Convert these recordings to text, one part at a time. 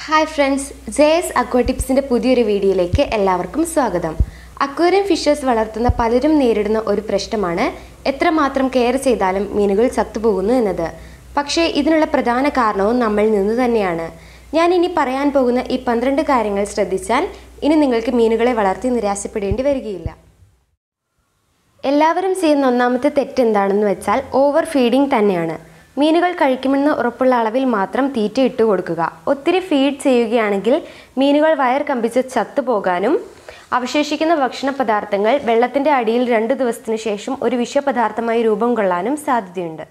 hi friends JS അക്വാട്ടിപ്സിൻ്റെ പുതിയൊരു വീഡിയോയിലേക്ക് എല്ലാവർക്കും സ്വാഗതം അക്വേറിയം ഫിഷസ് വളർത്തുന്ന പലരും നേരിടുന്ന ഒരു പ്രശ്നമാണ് എത്രമാത്രം കെയർ ചെയ്താലും മീനുകൾ ചത്തുപോകുന്നു എന്നത് പക്ഷേ ഇതിനുള്ള പ്രധാന കാരണവും നമ്മളിൽ നിന്ന് തന്നെയാണ് ഞാൻ ഇനി പറയാൻ പോകുന്ന ഈ പന്ത്രണ്ട് കാര്യങ്ങൾ ശ്രദ്ധിച്ചാൽ ഇനി നിങ്ങൾക്ക് മീനുകളെ വളർത്തി നിരാശപ്പെടേണ്ടി വരികയില്ല എല്ലാവരും ചെയ്യുന്ന ഒന്നാമത്തെ തെറ്റ് എന്താണെന്ന് വെച്ചാൽ ഓവർ ഫീഡിംഗ് തന്നെയാണ് മീനുകൾ കഴിക്കുമെന്ന് ഉറപ്പുള്ള അളവിൽ മാത്രം തീറ്റ ഇട്ട് കൊടുക്കുക ഒത്തിരി ഫീഡ് ചെയ്യുകയാണെങ്കിൽ മീനുകൾ വയർ കമ്പിച്ച് ചത്തുപോകാനും അവശേഷിക്കുന്ന ഭക്ഷണ പദാർത്ഥങ്ങൾ വെള്ളത്തിൻ്റെ അടിയിൽ രണ്ട് ദിവസത്തിനു ശേഷം ഒരു വിഷപദാർത്ഥമായി രൂപം കൊള്ളാനും സാധ്യതയുണ്ട്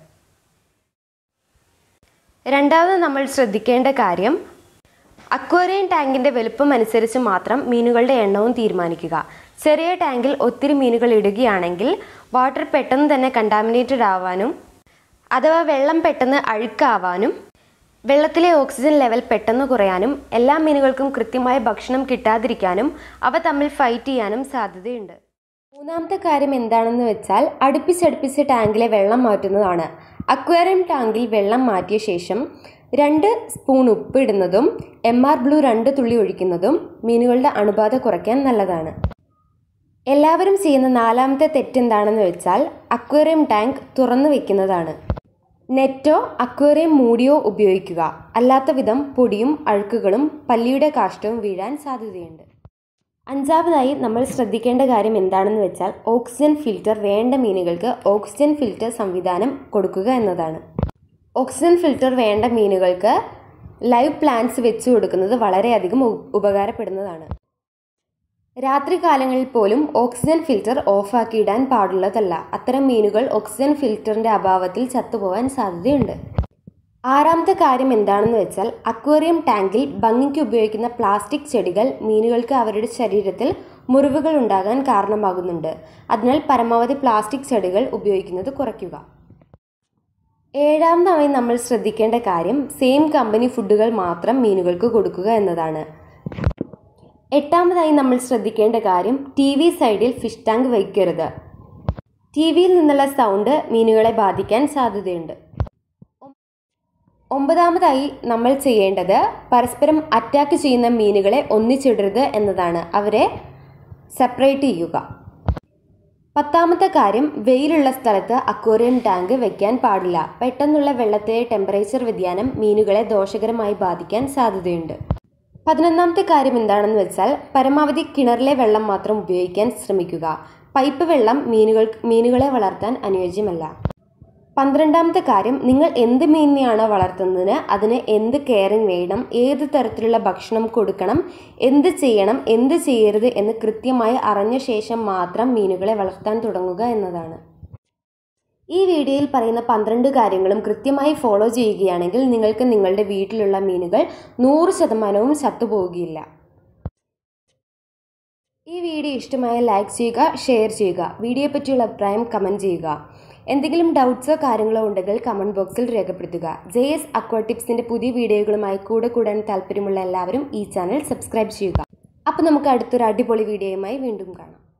രണ്ടാമത് നമ്മൾ ശ്രദ്ധിക്കേണ്ട കാര്യം അക്വേറിയം ടാങ്കിന്റെ വലുപ്പം അനുസരിച്ച് മാത്രം മീനുകളുടെ എണ്ണവും തീരുമാനിക്കുക ചെറിയ ടാങ്കിൽ ഒത്തിരി മീനുകൾ ഇടുകയാണെങ്കിൽ വാട്ടർ പെട്ടെന്ന് തന്നെ കണ്ടാമിനേറ്റഡ് ആവാനും അഥവാ വെള്ളം പെട്ടെന്ന് അഴുക്കാവാനും വെള്ളത്തിലെ ഓക്സിജൻ ലെവൽ പെട്ടെന്ന് കുറയാനും എല്ലാ മീനുകൾക്കും കൃത്യമായ ഭക്ഷണം കിട്ടാതിരിക്കാനും അവ തമ്മിൽ ഫൈറ്റ് ചെയ്യാനും സാധ്യതയുണ്ട് മൂന്നാമത്തെ കാര്യം എന്താണെന്ന് വെച്ചാൽ അടുപ്പിച്ചടുപ്പിച്ച് ടാങ്കിലെ വെള്ളം മാറ്റുന്നതാണ് അക്വേറിയം ടാങ്കിൽ വെള്ളം മാറ്റിയ ശേഷം രണ്ട് സ്പൂൺ ഉപ്പ് ഇടുന്നതും എം ആർ ബ്ലൂ രണ്ട് തുള്ളി ഒഴിക്കുന്നതും മീനുകളുടെ അണുബാധ കുറയ്ക്കാൻ നല്ലതാണ് എല്ലാവരും ചെയ്യുന്ന നാലാമത്തെ തെറ്റെന്താണെന്ന് വെച്ചാൽ അക്വേറിയം ടാങ്ക് തുറന്നു വെക്കുന്നതാണ് നെറ്റോ അക്വേറിയം മൂടിയോ ഉപയോഗിക്കുക അല്ലാത്ത വിധം പൊടിയും അഴുക്കുകളും പല്ലിയുടെ കാഷ്ടവും വീഴാൻ സാധ്യതയുണ്ട് അഞ്ചാമതായി നമ്മൾ ശ്രദ്ധിക്കേണ്ട കാര്യം എന്താണെന്ന് വെച്ചാൽ ഓക്സിജൻ ഫിൽറ്റർ വേണ്ട മീനുകൾക്ക് ഓക്സിജൻ ഫിൽറ്റർ സംവിധാനം കൊടുക്കുക എന്നതാണ് ഓക്സിജൻ ഫിൽറ്റർ വേണ്ട മീനുകൾക്ക് ലൈവ് പ്ലാന്റ്സ് വെച്ചു കൊടുക്കുന്നത് വളരെയധികം ഉപകാരപ്പെടുന്നതാണ് രാത്രി കാലങ്ങളിൽ പോലും ഓക്സിജൻ ഫിൽറ്റർ ഓഫാക്കിയിടാൻ പാടുള്ളതല്ല അത്തരം മീനുകൾ ഓക്സിജൻ ഫിൽറ്ററിന്റെ അഭാവത്തിൽ ചത്തുപോകാൻ സാധ്യതയുണ്ട് ആറാമത്തെ കാര്യം എന്താണെന്ന് വെച്ചാൽ അക്വേറിയം ടാങ്കിൽ ഭംഗിക്ക് ഉപയോഗിക്കുന്ന പ്ലാസ്റ്റിക് ചെടികൾ മീനുകൾക്ക് അവരുടെ ശരീരത്തിൽ മുറിവുകൾ ഉണ്ടാകാൻ കാരണമാകുന്നുണ്ട് അതിനാൽ പരമാവധി പ്ലാസ്റ്റിക് ചെടികൾ ഉപയോഗിക്കുന്നത് കുറയ്ക്കുക ഏഴാമതായി നമ്മൾ ശ്രദ്ധിക്കേണ്ട കാര്യം സെയിം കമ്പനി ഫുഡുകൾ മാത്രം മീനുകൾക്ക് കൊടുക്കുക എന്നതാണ് എട്ടാമതായി നമ്മൾ ശ്രദ്ധിക്കേണ്ട കാര്യം ടി വി സൈഡിൽ ഫിഷ് ടാങ്ക് വയ്ക്കരുത് ടി വിയിൽ നിന്നുള്ള സൗണ്ട് മീനുകളെ ബാധിക്കാൻ സാധ്യതയുണ്ട് ഒമ്പതാമതായി നമ്മൾ ചെയ്യേണ്ടത് പരസ്പരം അറ്റാക്ക് ചെയ്യുന്ന മീനുകളെ ഒന്നിച്ചിടരുത് എന്നതാണ് അവരെ സെപ്പറേറ്റ് ചെയ്യുക പത്താമത്തെ കാര്യം വെയിലുള്ള സ്ഥലത്ത് അക്വേറിയം ടാങ്ക് വെക്കാൻ പാടില്ല പെട്ടെന്നുള്ള വെള്ളത്തിലെ ടെമ്പറേച്ചർ വ്യതിയാനം മീനുകളെ ദോഷകരമായി ബാധിക്കാൻ സാധ്യതയുണ്ട് പതിനൊന്നാമത്തെ കാര്യം എന്താണെന്ന് വെച്ചാൽ പരമാവധി കിണറിലെ വെള്ളം മാത്രം ഉപയോഗിക്കാൻ ശ്രമിക്കുക പൈപ്പ് വെള്ളം മീനുകൾ മീനുകളെ വളർത്താൻ അനുയോജ്യമല്ല പന്ത്രണ്ടാമത്തെ കാര്യം നിങ്ങൾ എന്ത് മീനിനെയാണോ വളർത്തുന്നതിന് അതിന് എന്ത് കെയറിങ് വേണം ഏത് തരത്തിലുള്ള ഭക്ഷണം കൊടുക്കണം എന്ത് ചെയ്യണം എന്ത് ചെയ്യരുത് എന്ന് കൃത്യമായി അറിഞ്ഞ ശേഷം മാത്രം മീനുകളെ വളർത്താൻ തുടങ്ങുക എന്നതാണ് ഈ വീഡിയോയിൽ പറയുന്ന പന്ത്രണ്ട് കാര്യങ്ങളും കൃത്യമായി ഫോളോ ചെയ്യുകയാണെങ്കിൽ നിങ്ങൾക്ക് നിങ്ങളുടെ വീട്ടിലുള്ള മീനുകൾ നൂറ് ശതമാനവും ചത്തുപോവുകയില്ല ഈ വീഡിയോ ഇഷ്ടമായ ലൈക്ക് ചെയ്യുക ഷെയർ ചെയ്യുക വീഡിയോയെ പറ്റിയുള്ള അഭിപ്രായം കമൻറ്റ് ചെയ്യുക എന്തെങ്കിലും ഡൗട്ട്സോ കാര്യങ്ങളോ ഉണ്ടെങ്കിൽ കമൻറ്റ് ബോക്സിൽ രേഖപ്പെടുത്തുക ജെ എസ് അക്വാട്ടിപ്സിൻ്റെ പുതിയ വീഡിയോകളുമായി കൂടെ കൂടാൻ താല്പര്യമുള്ള എല്ലാവരും ഈ ചാനൽ സബ്സ്ക്രൈബ് ചെയ്യുക അപ്പോൾ നമുക്ക് അടുത്തൊരു അടിപൊളി വീഡിയോയുമായി വീണ്ടും കാണാം